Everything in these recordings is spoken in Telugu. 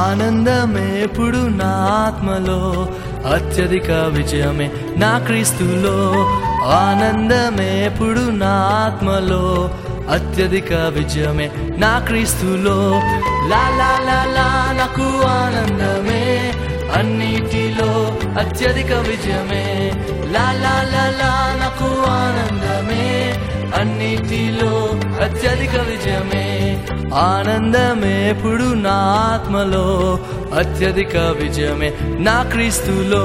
ఆనందమే ఎప్పుడు నా ఆత్మలో అత్యధిక విజయమే నా క్రీస్తులో ఆనందమే ఎప్పుడు నా ఆత్మలో అత్యధిక విజయమే నా క్రీస్తులో లా లా లా లా నాకు ఆనందమే అన్నిటిలో అత్యధిక విజయమే లా లా లా లా నాకు ఆనందమే అన్నిటిలో అత్యధిక విజయమే ఆనందమే ఎప్పుడు నా ఆత్మలో అత్యధిక విజయమే నా క్రీస్తులో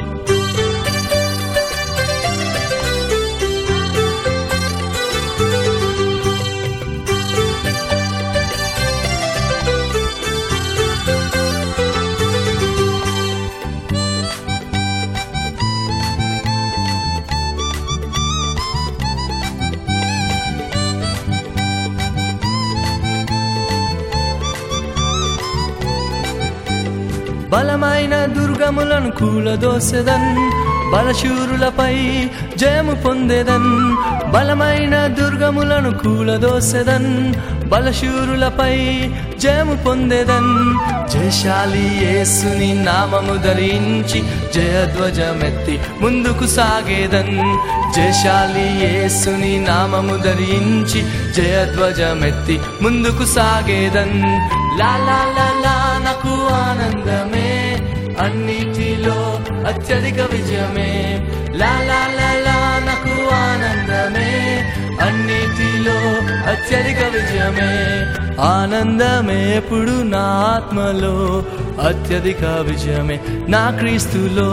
బలమైన దుర్గములను కూలదోసెదన్ బలశూరులపై జయము పొందెదన్ బలమైన దుర్గములను కూలదోసెదన్ బలశూరులపై జయము పొందెదన్ జయశాలి యేసుని నామము ధరించి జయధ్వజమెత్తి ముందుకు సాగేదన్ జయశాలి యేసుని నామము ధరించి జయధ్వజమెత్తి ముందుకు సాగేదన్ లా లా లా లా నాకు ఆనందమే అన్నిటిలో అత్యధిక విజయమే లా లా లా లా నాకు ఆనందమే అన్నిటిలో అత్యధిక విజయమే ఆనందమే ఎప్పుడు నా ఆత్మలో అత్యధిక విజయమే నా క్రీస్తులో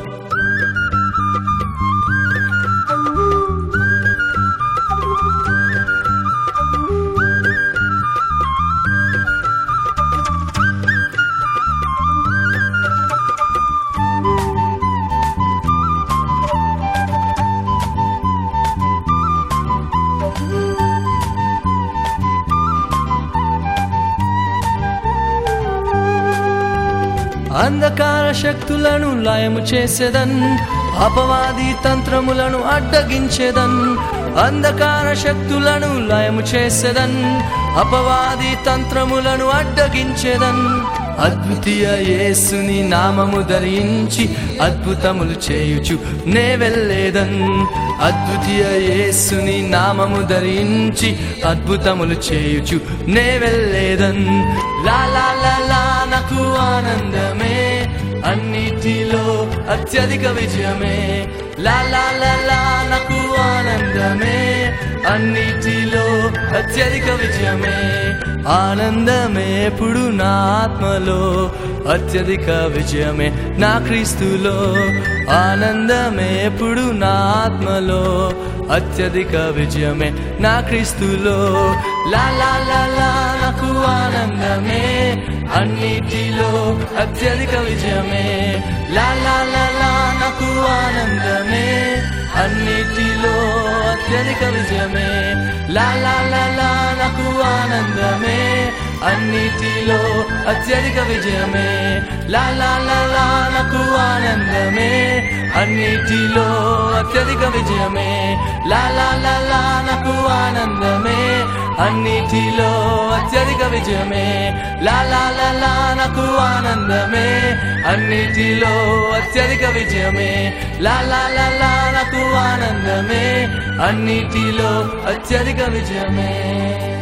అంధకార శక్తులను లయము చేసేదన్ అపవాది తంత్రములను అడ్డగించేదన్ అంధకార శక్తులను లయము చేసేదన్ అపవాది తంత్రములను అడ్డగించేదన్ అద్వితీయ యేసుని నామము ధరించి అద్భుతములు చేయుచు నే వెళ్ళేదన్ అద్వితీయ యేసుని నామము ధరించి అద్భుతములు చేయుచు నే వెళ్ళేదన్ లా లా లా లా నాకు ఆనందమే అన్నిటిలో అత్యధిక విజయమే లా లా లా లా నాకు ఆనందమే అన్నిటిలో అత్యధిక విజయమే ఆనందమే ఎప్పుడు నా ఆత్మలో అత్యధిక విజయమే నా క్రీస్తులో ఆనందమే ఎప్పుడు నా ఆత్మలో అత్యధిక విజయమే నా క్రీస్తులో లా లా లా లా నాకు ఆనందమే అన్నిటిలో అత్యధిక విజయమే లా లా లా లా నాకు ఆనందమే అన్నిటిలో అత్యధిక విజయమే లా లా లా లా నాకు ఆనందమే అన్నిటిలో అత్యధిక విజయమే లా లా లా లా నాకు ఆనందమే అన్నిటిలో అత్యధిక విజయమే లా లా లా లా నాకు ఆనందమే అన్నిటిలో అత్యధిక విజయమే లా లా లా లా నాకు ఆనందమే అన్నిటిలో అత్యధిక విజయమే లా లా లా లా నాకు ఆనందమే అన్నిటిలో అత్యధిక విజయమే